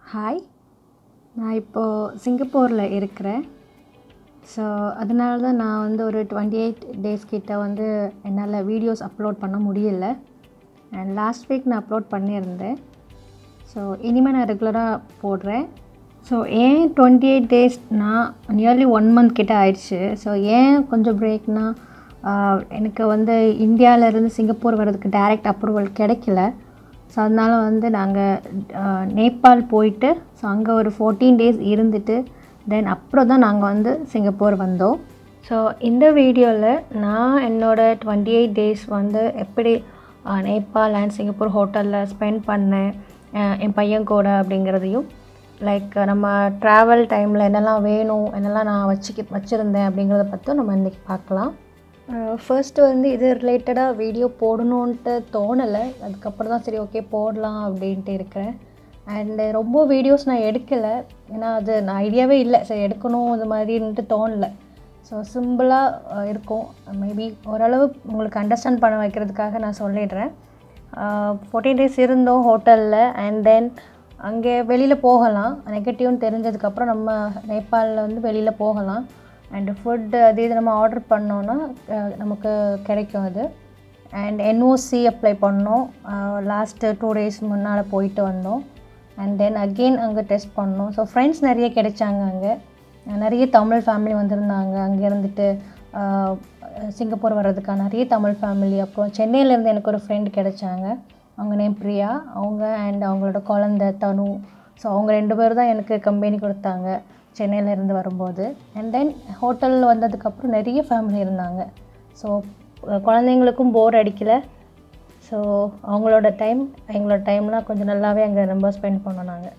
hi நான் இப்போது சிங்கப்பூரில் இருக்கிறேன் ஸோ அதனால தான் நான் வந்து ஒரு டுவெண்ட்டி எயிட் டேஸ் கிட்ட வந்து என்னால் வீடியோஸ் அப்லோட் பண்ண முடியல அண்ட் லாஸ்ட் வீக் நான் அப்லோட் பண்ணியிருந்தேன் ஸோ இனிமேல் நான் ரெகுலராக போடுறேன் ஸோ ஏன் டுவெண்ட்டி எயிட் டேஸ்னா நியர்லி ஒன் மந்த் கிட்ட ஆயிடுச்சு ஸோ ஏன் கொஞ்சம் பிரேக்னா எனக்கு வந்து இந்தியாவிலேருந்து சிங்கப்பூர் வர்றதுக்கு டைரக்ட் அப்ரூவல் கிடைக்கல ஸோ அதனால் வந்து நாங்கள் நேபாள் போயிட்டு ஸோ அங்கே ஒரு ஃபோர்டீன் டேஸ் இருந்துட்டு தென் அப்புறம் தான் நாங்கள் வந்து சிங்கப்பூர் வந்தோம் ஸோ இந்த வீடியோவில் நான் என்னோடய டுவெண்ட்டி எயிட் டேஸ் வந்து எப்படி அஹ், நேபாள் அண்ட் சிங்கப்பூர் ஹோட்டலில் ஸ்பெண்ட் பண்ணேன் அஹ், என் பையன் கூட அப்படிங்கிறதையும் லைக் நம்ம ட்ராவல் டைமில் என்னெல்லாம் வேணும் என்னெல்லாம் நான் வச்சுக்க வச்சுருந்தேன் அப்படிங்கிறத பற்றியும் நம்ம இன்றைக்கி பார்க்கலாம் ஃபர்ஸ்ட் வந்து இது ரிலேட்டடாக வீடியோ போடணுன்ட்டு தோணலை அதுக்கப்புறம் தான் சரி ஓகே போடலாம் அப்படின்ட்டு இருக்கிறேன் அண்டு ரொம்ப வீடியோஸ் நான் எடுக்கலை ஏன்னா அது நான் ஐடியாவே இல்லை சரி எடுக்கணும் அது மாதிரின்ட்டு தோணலை ஸோ சிம்பிளாக இருக்கும் மேபி ஓரளவு உங்களுக்கு அண்டர்ஸ்டாண்ட் பண்ண வைக்கிறதுக்காக நான் சொல்லிடுறேன் ஃபோர்டீன் டேஸ் இருந்தோம் ஹோட்டலில் அண்ட் தென் அங்கே வெளியில் போகலாம் நெகட்டிவ்னு தெரிஞ்சதுக்கப்புறம் நம்ம நேபாளில் வந்து வெளியில் போகலாம் அண்டு ஃபுட்டு அது இது நம்ம ஆர்டர் பண்ணோன்னா அஹ், நமக்கு கிடைக்கும் அது அண்ட் என்ஓசி அப்ளை பண்ணோம் லாஸ்ட்டு டூ டேஸ் முன்னால் போயிட்டு வந்தோம் அண்ட் தென் அகெயின் அங்கே டெஸ்ட் பண்ணோம் ஸோ ஃப்ரெண்ட்ஸ் நிறைய கிடைச்சாங்க அங்கே நிறைய தமிழ் ஃபேமிலி வந்திருந்தாங்க அங்கே இருந்துட்டு ஆஹ், சிங்கப்பூர் வர்றதுக்கான நிறைய தமிழ் ஃபேமிலி அப்புறம் சென்னையிலேருந்து எனக்கு ஒரு ஃப்ரெண்ட் கிடைச்சாங்க அவங்க நேம் பிரியா அவங்க அண்ட் அவங்களோட குழந்த தனு ஸோ அவங்க ரெண்டு பேர் தான் எனக்கு கம்பெனி கொடுத்தாங்க சென்னையிலேருந்து வரும்போது அண்ட் தென் ஹோட்டலில் வந்ததுக்கப்புறம் நிறைய ஃபேமிலி இருந்தாங்க ஸோ குழந்தைங்களுக்கும் போர் அடிக்கல ஸோ அவங்களோட டைம் எங்களோட டைம்லாம் கொஞ்சம் நல்லாவே அங்கே ரொம்ப ஸ்பெண்ட் பண்ணோம் நாங்கள்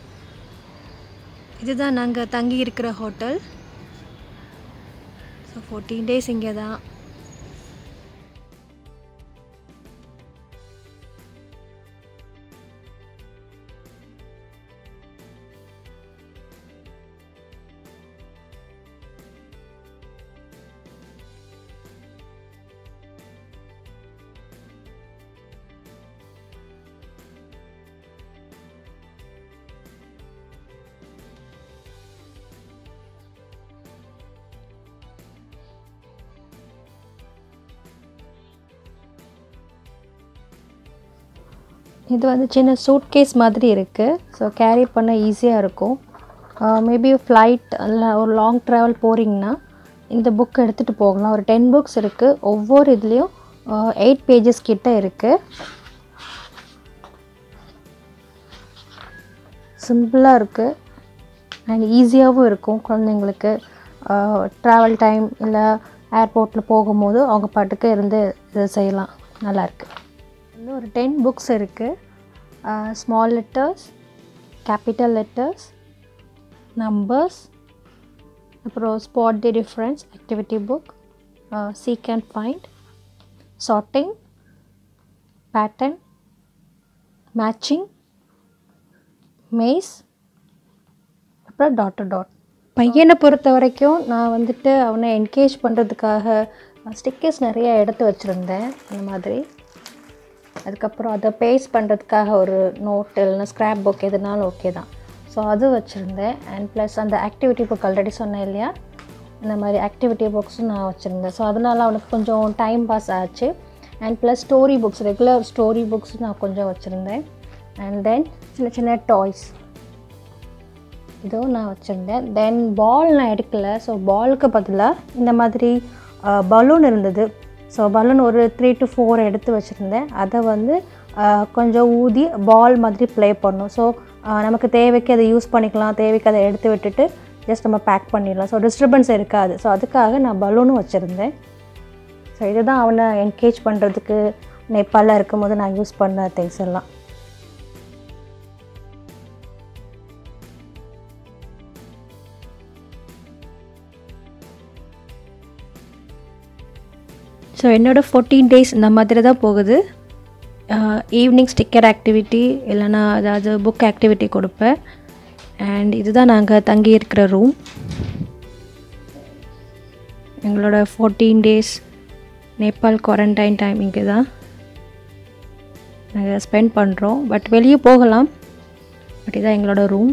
இதுதான் நாங்கள் தங்கி இருக்கிற ஹோட்டல் ஸோ ஃபோர்டீன் டேஸ் இங்கே தான் இது வந்து சின்ன சூட் கேஸ் மாதிரி இருக்குது ஸோ கேரி பண்ண ஈஸியாக இருக்கும் மேபி ஃப்ளைட் இல்லை ஒரு லாங் ட்ராவல் போகிறீங்கன்னா இந்த புக் எடுத்துகிட்டு போகலாம் ஒரு டென் புக்ஸ் இருக்குது ஒவ்வொரு இதுலேயும் எயிட் பேஜஸ் கிட்ட இருக்குது சிம்பிளாக இருக்குது அண்ட் ஈஸியாகவும் இருக்கும் குழந்தைங்களுக்கு ட்ராவல் டைம் இல்லை ஏர்போர்ட்டில் போகும்போது அவங்க பாட்டுக்கு இருந்து இது செய்யலாம் நல்லாயிருக்கு இன்னும் ஒரு டென் புக்ஸ் இருக்குது small letters capital letters numbers அப்புறம் spot the difference activity book seek and find charting pattern matching maze அப்புறம் டாட் டாட் பையனை பொறுத்த வரைக்கும் நான் வந்துட்டு அவனை என்கேஜ் பண்ணுறதுக்காக ஸ்டிக்கர்ஸ் நிறைய எடுத்து வச்சுருந்தேன் இந்த மாதிரி அதுக்கப்புறம் அதை பேஸ்ட் பண்ணுறதுக்காக ஒரு நோட் இல்லைன்னா ஸ்க்ராப் புக் எதுனாலும் ஓகே தான் ஸோ அது வச்சுருந்தேன் அண்ட் ப்ளஸ் அந்த ஆக்டிவிட்டி புக் ஆல்ரெடி சொன்னேன் இல்லையா இந்த மாதிரி ஆக்டிவிட்டி புக்ஸும் நான் வச்சுருந்தேன் ஸோ அதனால் அவனுக்கு கொஞ்சம் டைம் பாஸ் ஆச்சு and plus story books regular story books நான் கொஞ்சம் வச்சுருந்தேன் அண்ட் தென் சின்ன சின்ன டாய்ஸ் இதுவும் நான் வச்சுருந்தேன் தென் பால் நான் எடுக்கல ஸோ பாலுக்கு பதிலாக இந்த மாதிரி பலூன் இருந்தது ஸோ பலூன் ஒரு த்ரீ டு ஃபோர் எடுத்து வச்சுருந்தேன் அதை வந்து அஹ், கொஞ்சம் ஊதி பால் மாதிரி ப்ளே பண்ணும் ஸோ நமக்கு தேவைக்கு அதை யூஸ் பண்ணிக்கலாம் தேவைக்கு அதை எடுத்து விட்டுட்டு ஜஸ்ட் நம்ம பேக் பண்ணிடலாம் ஸோ டிஸ்டர்பன்ஸ் இருக்காது ஸோ அதுக்காக நான் பலூனும் வச்சுருந்தேன் ஸோ இதுதான் அவனை என்கேஜ் பண்ணுறதுக்கு நேபாளில் இருக்கும்போது நான் யூஸ் பண்ண திங்ஸ் எல்லாம் ஸோ என்னோடய ஃபோர்டீன் டேஸ் இந்த மாதிரி தான் போகுது ஈவினிங் ஸ்டிக்கர் ஆக்டிவிட்டி இல்லைன்னா அதாவது புக் ஆக்டிவிட்டி கொடுப்பேன் அண்ட் இதுதான் நாங்கள் தங்கி இருக்கிற ரூம் எங்களோட fourteen days Nepal quarantine time இங்கே தான் நாங்கள் ஸ்பெண்ட் பண்ணுறோம் பட் வெளியே போகலாம் பட் பட் இதான் எங்களோட ரூம்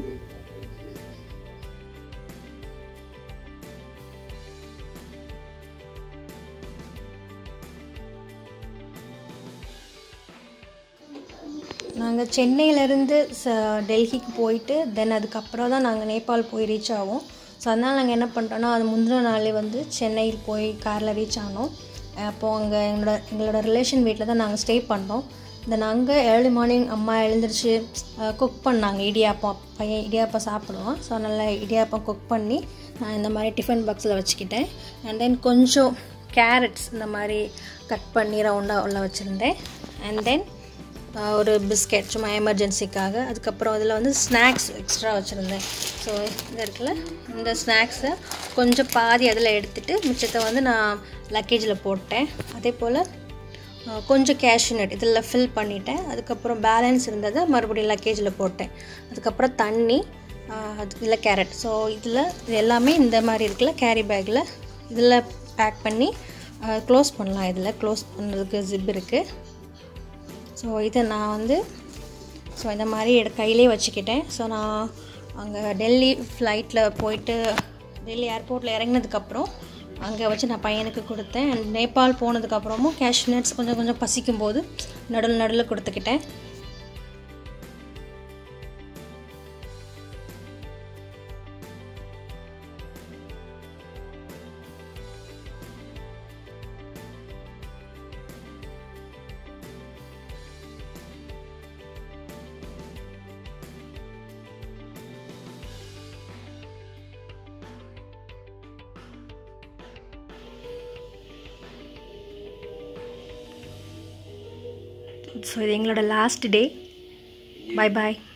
நாங்கள் சென்னையிலேருந்து ச டெல்லிக்கு போயிட்டு தென் அதுக்கப்புறம் தான் நாங்கள் நேபாள் போய் ரீச் ஆவோம் ஸோ அதனால் நாங்கள் என்ன பண்ணிட்டோன்னா அது முந்தின நாளே வந்து சென்னையில் போய் காரில் ரீச் ஆனோம் அப்போது அங்கே எங்களோட எங்களோட ரிலேஷன் வீட்டில் தான் நாங்கள் ஸ்டே பண்ணோம் தென் அங்கே ஏர்லி மார்னிங் அம்மா எழுந்திரிச்சு குக் பண்ணாங்க இடியாப்பம் பையன் இடியாப்பம் சாப்பிடுவோம் ஸோ நல்லா இடியாப்பம் குக் பண்ணி நான் இந்த மாதிரி டிஃபன் பாக்ஸில் வச்சுக்கிட்டேன் அண்ட் தென் கொஞ்சம் கேரட்ஸ் இந்த மாதிரி கட் பண்ணி ரவுண்டாக உள்ள வச்சுருந்தேன் அண்ட் தென் ஒரு பிஸ்கெட் சும்மா எமர்ஜென்சிக்காக அதுக்கப்புறம் அதில் வந்து ஸ்நாக்ஸ் எக்ஸ்ட்ரா வச்சுருந்தேன் ஸோ இந்த இருக்குல்ல இந்த ஸ்நாக்ஸை கொஞ்சம் பாதி அதில் எடுத்துகிட்டு மிச்சத்தை வந்து நான் லக்கேஜில் போட்டேன் அதே போல் கொஞ்சம் கேஷ்யூ நட் இதில் ஃபில் பண்ணிட்டேன் அதுக்கப்புறம் பேலன்ஸ் இருந்ததை மறுபடியும் லக்கேஜில் போட்டேன் அதுக்கப்புறம் தண்ணி அது இல்லை கேரட் ஸோ இதில் இது எல்லாமே இந்த மாதிரி இருக்குல்ல கேரி பேக்கில் இதில் பேக் பண்ணி க்ளோஸ் பண்ணலாம் இதில் க்ளோஸ் பண்ணுறதுக்கு ஜிப் இருக்குது ஸோ இதை நான் வந்து ஸோ இந்த மாதிரி எடு கையிலே வச்சுக்கிட்டேன் ஸோ நான் அங்கே டெல்லி ஃப்ளைட்டில் போயிட்டு டெல்லி ஏர்போர்ட்டில் இறங்கினதுக்கப்புறம் அங்கே வச்சு நான் பையனுக்கு கொடுத்தேன் அண்ட் நேபாள் போனதுக்கப்புறமும் கேஷ்யூ நட்ஸ் கொஞ்சம் கொஞ்சம் பசிக்கும் போது நடுவில் நடுவில் கொடுத்துக்கிட்டேன் ஸோ இது எங்களோட லாஸ்ட் டே பை பாய்